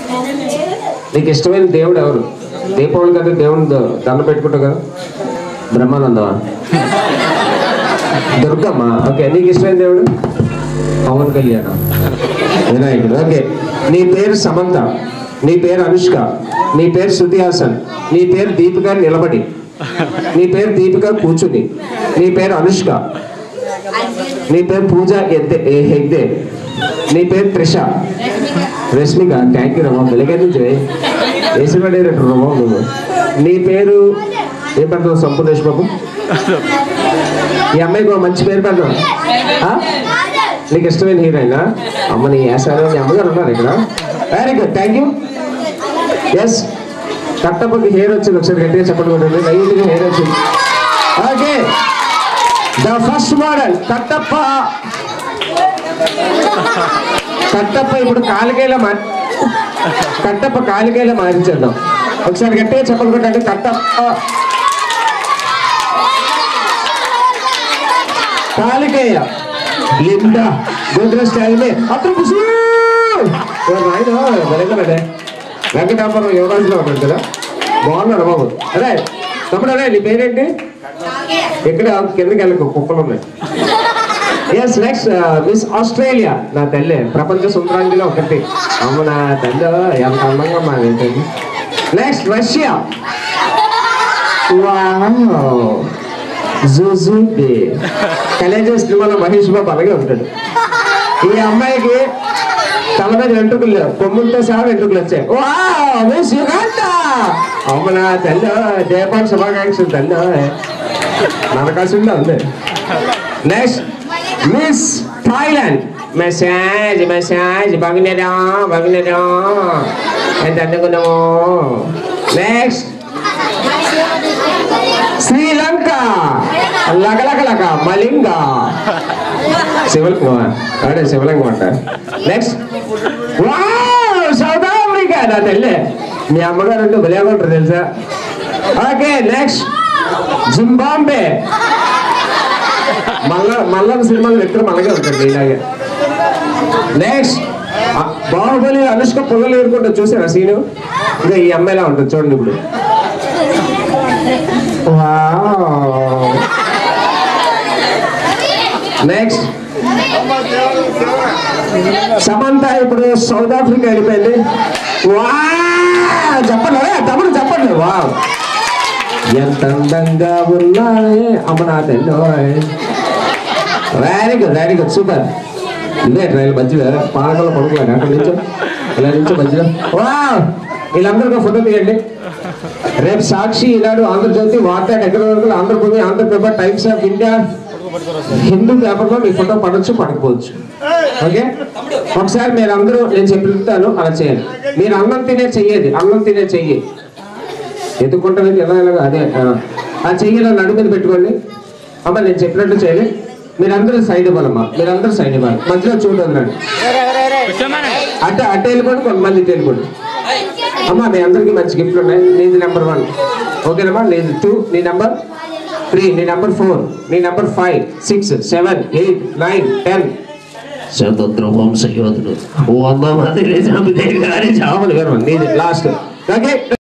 నీకు ఇష్టమైన దేవుడు ఎవరు దీపావళి కదా దేవుని ద- దండ పెట్టుకుంటావు కదా బ్రహ్మానందమా దుర్గమ్మ ఓకే నీకు ఇష్టమైన దేవుడు పవన్ కళ్యాణ్ వినాయకుడు ఓకే నీ పేరు సమంత నీ పేరు అనుష్క నీ పేరు శృతి హాసన్ నీ పేరు దీపిక నిలబడి నీ పేరు దీపిక కూర్చుని నీ పేరు అనుష్క నీ పేరు పూజ ఎద్దే ఏ హెగ్దే నీ పేరు త్రిష రష్మిక థ్యాంక్ యూ రమా వెలుగే నుంచి వేసి పడేటట్టు రమా నువ్వు నీ పేరు ఏ పెడతావు సంపూర్ణేష్ బాబు ఈ అమ్మాయికి ఒక మంచి పేరు పెడదాం ఆ? నీకు ఇష్టమైన హీరోయిన్ అమ్మ నీ వేసారు మీ అమ్మగారు ఉన్నారు ఇక్కడ very good thank you yes కట్టప్పకి హెయిర్ వచ్చింది ఒకసారి గట్టిగా చెప్పండి కొట్టండి లైట్గా హెయిర్ వచ్చింది okay the first model Kattappa Kattappa ఇప్పుడు కాలికేలా మారి కట్టప్ప కాలికేలా మారించేద్దాం ఒకసారి గట్టిగా చెప్పండి కొట్టండి కట్టప్ప కాలికేయ లిండా గోద్ర స్టైల్ మే అతను పుసు నాయన వెనకడే వెంకటాపురం యువరాజులో ఉన్నాడు కదా బాగున్నాడు బాబు అరే తమ్ముడు అరే నీ పేరేంటి ఎక్కడ కిందకి వెళ్ళకు కుక్కలు ఉన్నాయి ఎస్ నెక్స్ట్ మిస్ ఆస్ట్రేలియా నా తల్లి ప్రపంచ సుందరాంగిలో ఒకటి అమ్మ నా తల్లి ఎంత అందంగా మా ఏంటండి నెక్స్ట్ రష్యా జూజూబే కలేజా సినిమాలో మహేష్ బాబు అలాగే ఉంటాడు ఈ అమ్మాయికి తల మీద వెంట్రుకలు లేవు కొమ్ములతో సహా వెంట్రుకలు వచ్చాయి వా మిస్ యుగాండ అమ్మ నా తల్లి జయపాల్ శుభాకాంక్షలు తల్లి నరకాసుండా ఉంది next miss Thailand message message బాగున్నారా బాగున్నారా ఎంత అందుకున్నాము నెక్స్ట్ శ్రీలంక లగలగలగ మలింగ శివలింగం అదే శివలింగం అంట నెక్స్ట్ సౌత్ ఆఫ్రికా నా తెల్లే మీ అమ్మగారు అంటే భలే ఉంటారు తెలుసా ఓకే నెక్స్ట్ జింబాంబే మల్ల మల్లన్న సినిమాలో వ్యక్తులు మల్లగా ఉంటాడు ఇలాగే నెక్స్ట్ బాహుబలి అనుష్క పొగలు ఏరుకుంటా చూసారా సీను ఇంకా ఈ అమ్మాయిలా ఉంటుంది చూడండి ఇప్పుడు నెక్స్ట్ సమంత ఇప్పుడు సౌత్ ఆఫ్రికా వెళ్ళిపోయింది వా చెప్పండి అరే, తమ్ముడు చెప్పండి వా ఎంత అందంగా ఉన్నాయే అమ్మ నా తల్లి very good very good super ఇదే ట్రైల్ మధ్యలో పానకల్లో పడుకోండి అక్కడ నుంచో ఇలా నుంచో మధ్యలో వా వీళ్ళందరికీ ఫోటో తీయండి రేపు సాక్షి Eenadu Andhra Jyothy Vaartha technology Andhra Bhoomi Andhra Prabha Times of India Hindu పేపర్లో మీ ఫోటో పడవచ్చు పడకపోవచ్చు ఓకే ఒకసారి మీరు అందరూ నేను చెప్తాను అలా చేయండి మీరు అన్నం తినే చెయ్యేది అన్నం తినే చెయ్యి ఎత్తుకుంటానికి ఎలా ఎలాగో అదే ఆ. ఆ చెయ్యిలో నడు మీద పెట్టుకోండి అమ్మ నేను చెప్పినట్టు చేయాలి మీరందరూ సైడ్ ఇవ్వాలమ్మా మీరందరూ సైడ్ ఇవ్వాలి మధ్యలో చూడండి అట్ట అట్ట వెళ్ళిపోండి కొంతమంది ఇటు వెళ్ళిపోండి అమ్మా మీ అందరికీ మంచి గిఫ్ట్లు ఉన్నాయి నీది నెంబర్ వన్ ఓకేనమ్మా నీది టూ నీ నెంబర్ త్రీ నీ నెంబర్ ఫోర్ నీ number five six seven eight nine ten స్వతంత్ర వంశ యోధుడు వంద మంది నిజాం గారి చావలు నీది లాస్ట్ ఓకే